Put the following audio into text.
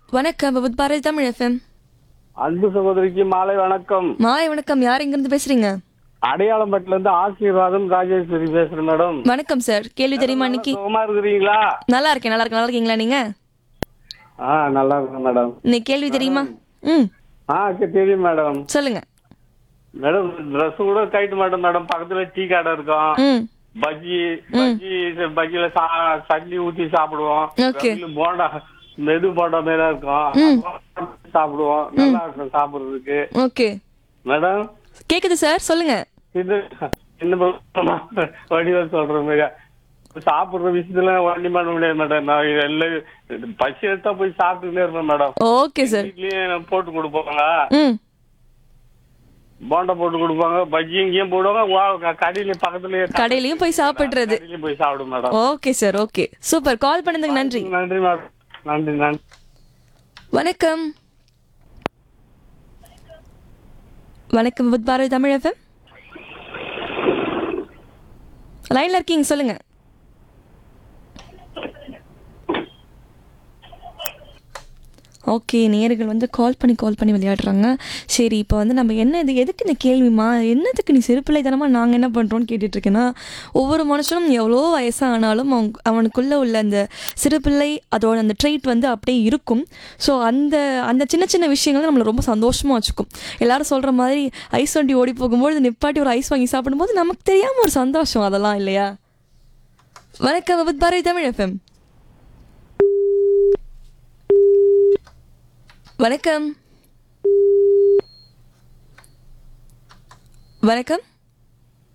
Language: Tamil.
வணக்கம் விபத் பாரதி தமிழ் எஃப்எம் அன்பு சகோதரிக்கு மாலை வணக்கம் மாலை வணக்கம் யார் இங்கிருந்து பேசுறீங்க அடையாளம்பட்டில இருந்து ஆசீர்வாதம் ராஜேஸ்வரி பேசுறேன் மேடம் வணக்கம் சார் கேள்வி தெரியுமா இன்னைக்கு சுகமா இருக்கிறீங்களா நல்லா இருக்கேன் நல்லா இருக்கேன் நல்லா இருக்கீங்களா நீங்க ஆ நல்லா இருக்கேன் மேடம் இன்னைக்கு கேள்வி தெரியுமா ம் ஆ கே- தெரியும் மேடம் சொல்லுங்க மேடம் ட்ரெஸ் கூட கைட்டு மாட்டோம் மேடம் பக்கத்துல டீ கடை இருக்கும் ம் பஜ்ஜி பஜ்ஜி பஜ்ஜில சா- சட்னி ஊத்தி சாப்பிடுவோம் Okay. ரவையில போண்டா மெது போண்டா மாதிரி இருக்கும் சாப்பிடுவோம் நல்லா இருக்கும் சாப்பிடுறதுக்கு ஓகே மேடம் கேக்குது சார் சொல்லுங்க இது என்ன வடிவா சொல்ற மாதிரி சாப்பிடுற விஷயத்துல வண்டி பண்ண முடியாது மேடம் நான் இது எல்லாம் பசி எடுத்தா போய் சாப்பிட்டுட்டே இருப்பேன் மேடம் ஓகே சார் வீட்லயே போட்டு கொடுப்பாங்க ம் போண்டா போட்டு கொடுப்பாங்க பஜ்ஜி இங்கேயும் போடுவாங்க வா- கடையில பக்கத்துலயே கடையிலயும் போய் சாப்பிடுறது கடையிலயும் போய் சாப்பிடும் madam okay sir okay super call பண்ணதுக்கு நன்றி நன்றி மேடம் நன்றி நன்றி வணக்கம் வணக்கம் விபத் பாரதி தமிழ் எஃப்எம் லைன்ல இருக்கீங்க சொல்லுங்க ஓகே நேர்கள் வந்து கால் பண்ணி கால் பண்ணி விளையாடுறாங்க சரி இப்போ வந்து நம்ம என்ன இது எதுக்கு இந்த கேள்விமா என்னத்துக்கு நீ சிறுபிள்ளைத்தனமாக நாங்கள் என்ன பண்ணுறோன்னு கேட்டுட்டு இருக்கேன்னா ஒவ்வொரு மனுஷனும் எவ்வளோ வயசானாலும் அவங்க அவனுக்குள்ளே உள்ள அந்த சிறுபிள்ளை அதோட அந்த ட்ரெயிட் வந்து அப்படியே இருக்கும் ஸோ அந்த அந்த சின்ன சின்ன விஷயங்கள் தான் நம்மளை ரொம்ப சந்தோஷமாக வச்சுக்கும் எல்லாரும் சொல்கிற மாதிரி ஐஸ் வண்டி ஓடி போகும்போது நிப்பாட்டி ஒரு ஐஸ் வாங்கி சாப்பிடும்போது நமக்கு தெரியாமல் ஒரு சந்தோஷம் அதெல்லாம் இல்லையா வணக்கம் விபத் பாரதி தமிழ் எஃப்எம் வணக்கம் வணக்கம்